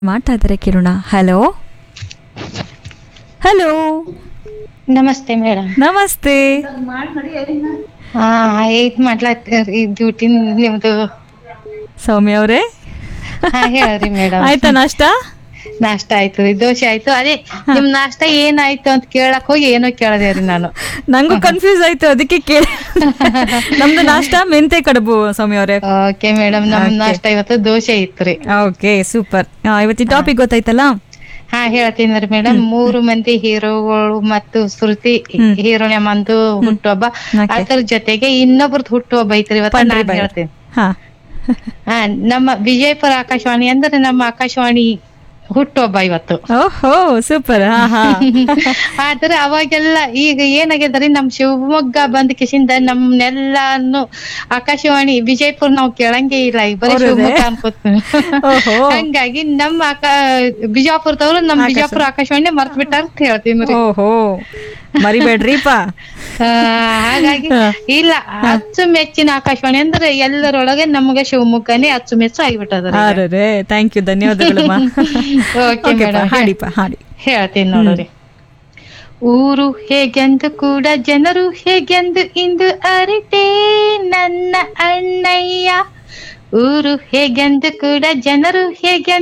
ಮಾಡ್ತಾ ಇದ್ದಾರೆ ಕಿರುಣ ಹಲೋ ಹಲೋ ನಮಸ್ತೆ ಮೇಡಮ್ ನಮಸ್ತೆ ಹಾ ಏನ್ ಮಾಡ್ಲಾತ್ತೀರಿ ಡ್ಯೂಟಿ ನಿಮ್ದು ಸೌಮ್ಯ ಅವರೇ ಹಾ ಹೇಳ್ರಿ ಮೇಡಮ್ ಆಯ್ತಾ ನಾಷ್ಟ ನಾಷ್ಟ ಆಯ್ತು ರೀ ದೋಸೆ ಆಯ್ತು ಅದೇ ನಿಮ್ ನಾಷ್ಟ ಏನಾಯ್ತು ಅಂತ ಕೇಳಕ್ ಹೋಗಿ ಏನೋ ಕೇಳದೆ ರೀ ನಾನು ನಂಗೂ ಕನ್ಫ್ಯೂಸ್ ಆಯ್ತು ಅದಕ್ಕೆ ಕೇಳಿ ನಮ್ದು ನಾಷ್ಟ ಮೆಂತೆ ಕಡುಬು ಸೌಮ್ಯ ಅವರೇ ಓಕೆ ಮೇಡಮ್ ನಮ್ Okay. ನಾಷ್ಟ ಇವತ್ತು ದೋಸೆ ಇತ್ತು ರೀ ಓಕೆ ಸೂಪರ್ ಇವತ್ತಿನ ಟಾಪಿಕ್ ಗೊತ್ತಾಯ್ತಲ್ಲ ಹಾ ಹೇಳ್ತೀನಿ ರೀ ಮೇಡಮ್ ಮೂರು ಮಂದಿ ಹೀರೋಗಳು ಮತ್ತು ಶ್ರುತಿ ಹ್ಮ್. ಹೀರೋಯಿನ್ ಮಂದು ಹುಟ್ಟುಹಬ್ಬ Okay. ಅದ್ರ ಜೊತೆಗೆ ಇನ್ನೊಬ್ರದ್ದು ಹುಟ್ಟುಹಬ್ಬ ಐತ್ರಿ ಇವತ್ತು ಪಂಡ್ರಿ ನಾನ್ ಬಾಯ್. ಹೇಳ್ತೀನಿ ಹಾ ಹಾ ನಮ್ಮ ವಿಜಯಪುರ ಆಕಾಶವಾಣಿ ಅಂದ್ರೆ ನಮ್ಮ ಆಕಾಶವಾಣಿ ಹುಟ್ಟುಹಬ್ಬ ಇವತ್ತು ಓಹೋ ಸೂಪರ್ ಹಾ ಹಾ ಆದ್ರೆ ಅವಾಗೆಲ್ಲ ಈಗ ಏನಾಗ್ಯದ್ರಿ ನಮ್ ಶಿವಮೊಗ್ಗ ಬಂದ ಕಿಸಿಂದ ನಮ್ನೆಲ್ಲಾನು ಆಕಾಶವಾಣಿ ವಿಜಯಪುರ ನಾವ್ ಕೇಳಂಗೆ ಇಲ್ಲ ಈಗ ಬರೀ ಹೌದೇ? ಶಿವಮೊಗ್ಗ ಅನ್ಕೋತೀವಿ ಓಹೋ ಹಂಗಾಗಿ ನಮ್ಮ ಆಕಾ ಬಿಜಾಪುರದವ್ರು ನಮ್ ಆಕಾಶ- ಬಿಜಾಪುರ ಆಕಾಶವಾಣಿ ಮರ್ತ್ ಬಿಟ್ಟಾರ ಅಂತ ಹೇಳ್ತೀನಿ ರೀ ಓಹೋ ಮರಿಬೇಡ್ರಿಪ್ಪ ಆ, ಹಾಗಾಗಿ ಹಾ. ಇಲ್ಲ ಅಚ್ಚು ಮೆಚ್ಚಿನ ಆಕಾಶವಾಣಿ ಅಂದ್ರೆ ಎಲ್ಲರೊಳಗೆ ನಮಗೆ ಶಿವಮೊಗ್ಗನೇ ಅಚ್ಚು ಮೆಚ್ಚು ಆಗಿಬಿಟ್ಟದ ಅರೆ ಥ್ಯಾಂಕ್ ಯು ಧನ್ಯವಾದಗಳಮ್ಮ ಓಕೆ Okay, ಮೇಡಮ್ ಹಾಡಿಪ್ಪ ಹಾಡಿ ಹೇಳ್ತೀನಿ ನೋಡ್ರಿ ಊರು ಹೇಗೆಂದು ಕೂಡ ಜನರು ಹೇಗೆಂದು ಇಂದು ಅರಿತೆ ನನ್ನ ಅಣ್ಣಯ್ಯ ಊರು ಹೇಗೆಂದು ಕೂಡ ಜನರು ಹೇಗೆಂದು